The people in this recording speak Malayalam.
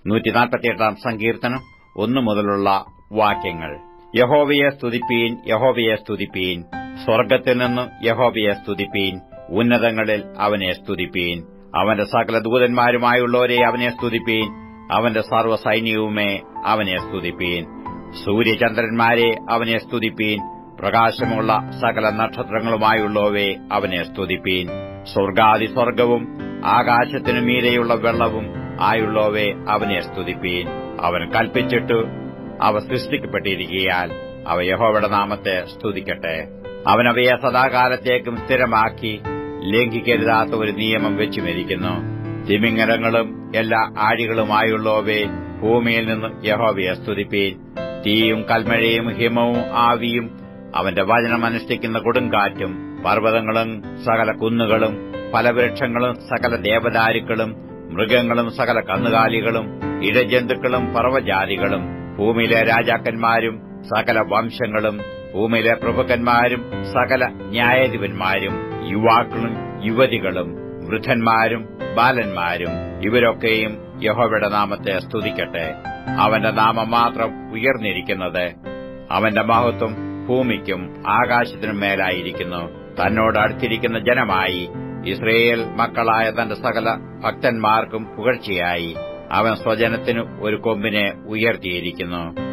നൂറ്റിനാൽപ്പത്തിയെട്ടാം സങ്കീർത്തനം ഒന്നു മുതലുള്ള വാക്യങ്ങൾ യഹോവയെ സ്തുതിപ്പീൻ യഹോവയെ സ്തുതിപ്പീൻ സ്വർഗ്ഗത്തിൽ നിന്നും യഹോവയെ സ്തുതിപ്പീൻ ഉന്നതങ്ങളിൽ അവനെ സ്തുതിപ്പീൻ അവന്റെ സകല ദൂതന്മാരുമായുള്ളവരെ അവനെ സ്തുതിപ്പീൻ അവന്റെ സർവ്വസൈന്യവുമേ അവനെ സ്തുതിപ്പീൻ സൂര്യചന്ദ്രന്മാരെ അവനെ സ്തുതിപ്പീൻ പ്രകാശമുള്ള സകല നക്ഷത്രങ്ങളുമായുള്ളവയെ അവനെ സ്തുതിപ്പീൻ സ്വർഗാദി സ്വർഗവും ആകാശത്തിനു മീരെയുള്ള വെള്ളവും ആയുള്ളവയെ അവനെ സ്തുതിപ്പീൻ അവൻ കൽപ്പിച്ചിട്ടു അവ സൃഷ്ടിക്കപ്പെട്ടിരിക്കയാൽ അവ യഹോവയുടെ നാമത്തെ സ്തുതിക്കട്ടെ അവനവയെ സദാകാലത്തേക്കും സ്ഥിരമാക്കി ലംഘിക്കരുതാത്ത ഒരു നിയമം വെച്ചുമിരിക്കുന്നു തിമിങ്ങലങ്ങളും എല്ലാ ആഴികളുമായുള്ളവയെ ഭൂമിയിൽ നിന്ന് യഹോവയെ സ്തുതിപ്പീൻ തീയും കൽമഴയും ഹിമവും ആവിയും അവന്റെ വചനം അനുഷ്ഠിക്കുന്ന കൊടുങ്കാറ്റും പർവ്വതങ്ങളും സകല കുന്നുകളും ഫലവൃക്ഷങ്ങളും സകല ദേവദാരുക്കളും മൃഗങ്ങളും സകല കന്നുകാലികളും ഇഴജന്തുക്കളും പർവ്വജാതികളും ഭൂമിയിലെ രാജാക്കന്മാരും സകല വംശങ്ങളും ഭൂമിയിലെ പ്രഭുക്കന്മാരും സകല ന്യായാധിപന്മാരും യുവാക്കളും യുവതികളും വൃദ്ധന്മാരും ബാലന്മാരും ഇവരൊക്കെയും യഹോവയുടെ നാമത്തെ സ്തുതിക്കട്ടെ അവന്റെ നാമം മാത്രം ഉയർന്നിരിക്കുന്നത് അവന്റെ മഹത്വം ഭൂമിക്കും ആകാശത്തിനും മേലായിരിക്കുന്നു തന്നോട് അടുത്തിരിക്കുന്ന ജനമായി ഇസ്രയേൽ മക്കളായ തന്റെ സകല ഭക്തന്മാർക്കും പുകഴ്ചയായി അവൻ സ്വജനത്തിനു ഒരു കൊമ്പിനെ ഉയർത്തിയിരിക്കുന്നു